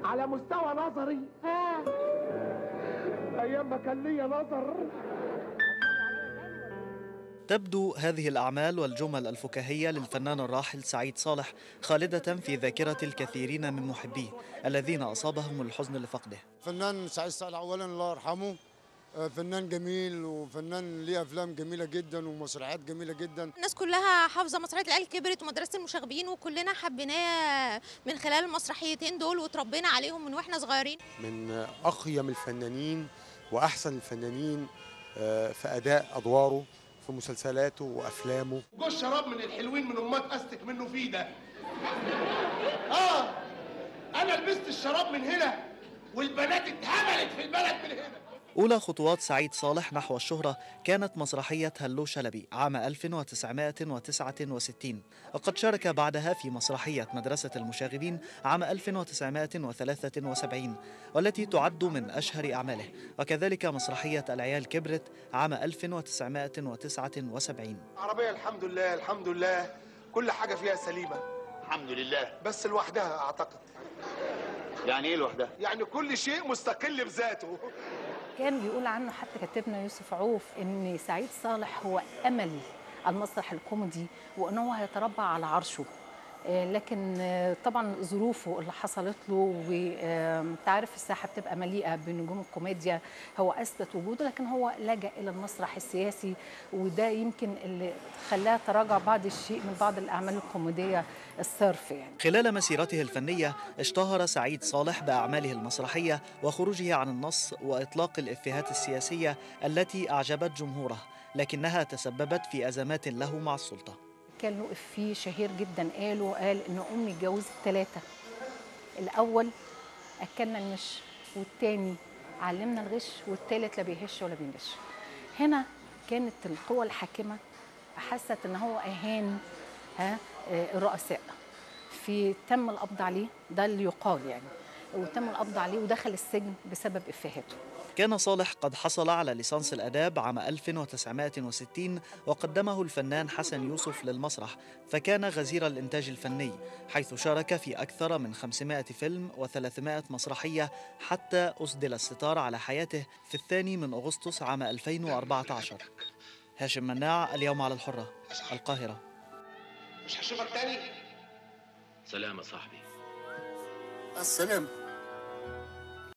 على مستوى نظري ها ايام ما كان ليا نظر تبدو هذه الأعمال والجمل الفكاهية للفنان الراحل سعيد صالح خالدة في ذاكرة الكثيرين من محبيه الذين أصابهم الحزن لفقده فنان سعيد صالح اولا الله يرحمه آه، فنان جميل وفنان ليه افلام جميله جدا ومسرحيات جميله جدا الناس كلها حافظه مسرحيه العيال كبرت ومدرسه المشاغبين وكلنا حبيناه من خلال المسرحيتين دول وتربينا عليهم من واحنا صغيرين من أقيم الفنانين وأحسن الفنانين آه، في أداء أدواره في مسلسلاته وأفلامه جوز شراب من الحلوين من امات استك منه فيه ده اه انا لبست الشراب من هنا والبنات اتهبلت في البلد من هنا أولى خطوات سعيد صالح نحو الشهرة كانت مسرحية هلو شلبي عام 1969 وقد شارك بعدها في مسرحية مدرسة المشاغبين عام 1973 والتي تعد من أشهر أعماله وكذلك مسرحية العيال كبرت عام 1979 عربية الحمد لله الحمد لله كل حاجة فيها سليمة الحمد لله بس لوحدها أعتقد يعني ايه لوحدها يعني كل شيء مستقل بذاته كان بيقول عنه حتى كاتبنا يوسف عوف ان سعيد صالح هو امل المسرح الكوميدي وان هو هيتربع على عرشه آه، لكن آه، طبعا ظروفه اللي حصلت له وانت عارف الساحه بتبقى مليئه بنجوم الكوميديا هو اثبت وجوده لكن هو لجا الى المسرح السياسي وده يمكن اللي خلاه تراجع بعض الشيء من بعض الاعمال الكوميديه الصرف يعني خلال مسيرته الفنية اشتهر سعيد صالح بأعماله المسرحية وخروجه عن النص وإطلاق الإفيهات السياسية التي أعجبت جمهوره لكنها تسببت في أزمات له مع السلطة كان له إفيه شهير جدا قاله قال إن أمي اتجوزت ثلاثة الأول أكلنا المش والتاني علمنا الغش والتالت لا بيهش ولا بينغش هنا كانت القوى الحاكمة حست إن هو أهان ها آه، الرؤساء في تم القبض عليه ده اللي يقال يعني وتم القبض عليه ودخل السجن بسبب إفيهاته كان صالح قد حصل على ليسانس الآداب عام 1960 وقدمه الفنان حسن يوسف للمسرح فكان غزير الإنتاج الفني حيث شارك في أكثر من 500 فيلم و300 مسرحية حتى أسدل الستار على حياته في الثاني من أغسطس عام 2014 هاشم مناع اليوم على الحرة القاهرة مش هشوفك تاني سلام يا صاحبي السلام